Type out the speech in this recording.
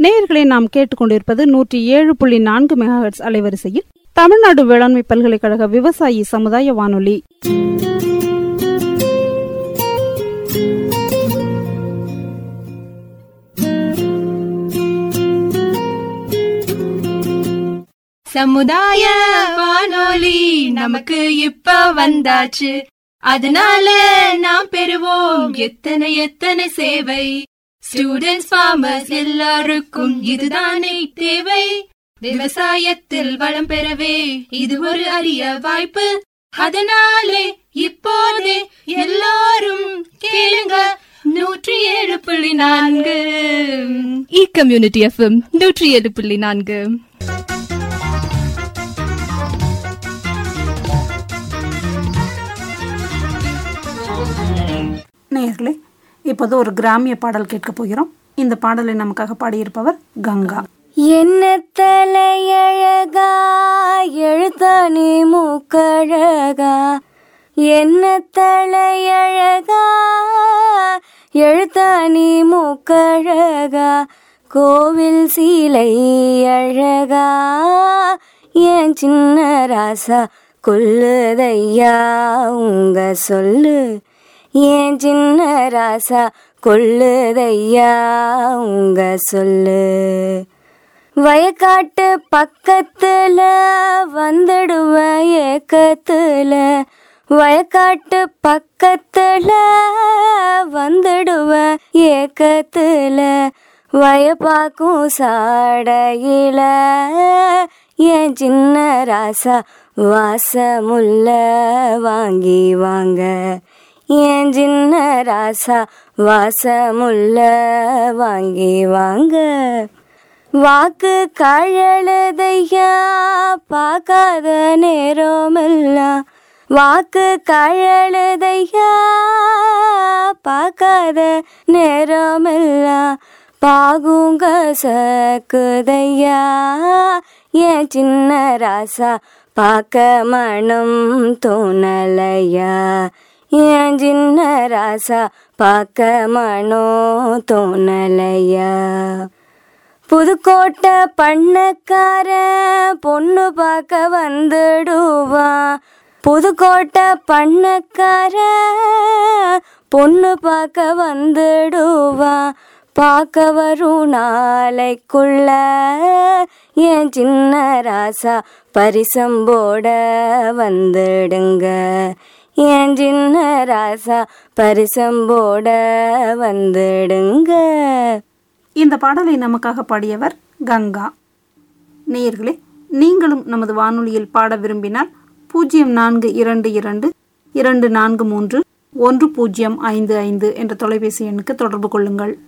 நேயர்களை நாம் கேட்டுக்கொண்டிருப்பது நூற்றி ஏழு புள்ளி நான்கு மெகாஹெட்ஸ் அலைவரிசையில் தமிழ்நாடு வேளாண்மை பல்கலைக்கழக விவசாயி சமுதாய வானொலி சமுதாய வானொலி நமக்கு இப்ப வந்தாச்சு அதனால நாம் பெறுவோம் எத்தனை எத்தனை சேவை ஸ்டூடெண்ட்ஸ் ஃபார்மர்ஸ் எல்லாருக்கும் இதுதானே தேவை விவசாயத்தில் வளம் பெறவே இது ஒரு அரிய வாய்ப்பு அதனாலே இப்போதே எல்லாரும் கேளுங்க நூற்றி ஏழு புள்ளி நான்கு இ கம்யூனிட்டி எஃப்எம் நூற்றி ஏழு புள்ளி நான்கு நேயர்களே இப்போது ஒரு கிராமிய பாடல் கேட்க போகிறோம் இந்த பாடலை நமக்காக பாடியிருப்பவர் கங்கா என்ன தலையழகா எழுத்தானி மூக்கழகா என்ன தலையழகா எழுத்தானி மூக்கழகா கோவில் சீலை அழகா என் சின்ன ராசா கொல்லுதையா உங்க சொல்லு ஏன் சின்ன ராசா கொள்ளுதையா உங்க சொல்லு வயக்காட்டு பக்கத்துல வந்துடுவ ஏக்கத்துல வயக்காட்டு பக்கத்துல வந்துடுவ ஏக்கத்துல வயப்பாக்கும் சாடையில என் சின்ன ராசா வாசமுள்ள வாங்கி வாங்க என் சின்ன ராசா வாசமுள்ள வாங்கி வாங்க வாக்கு கழழுதையா பார்க்காத நேரமெல்லாம் வாக்கு கழழுதையா பார்க்காத நேரமெல்லாம் பாகுங்க சக்குதையா என் சின்ன ராசா பார்க்க மனம் தோணலையா என் சின்ன ராசா பார்க்க மனோ தோணலையா புதுக்கோட்டை பண்ணக்கார பொண்ணு பார்க்க வந்துடுவான் புதுக்கோட்டை பண்ணக்கார பொண்ணு பார்க்க வந்துடுவான் பார்க்க வரும் நாளைக்குள்ள என் சின்ன ராசா பரிசம்போட வந்துடுங்க என் சின்ன ராசா பரிசம்போட வந்துடுங்க இந்த பாடலை நமக்காக பாடியவர் கங்கா நேயர்களே நீங்களும் நமது வானொலியில் பாட விரும்பினால் பூஜ்ஜியம் நான்கு இரண்டு இரண்டு இரண்டு நான்கு மூன்று ஒன்று பூஜ்ஜியம் ஐந்து ஐந்து என்ற தொலைபேசி எண்ணுக்கு தொடர்பு கொள்ளுங்கள்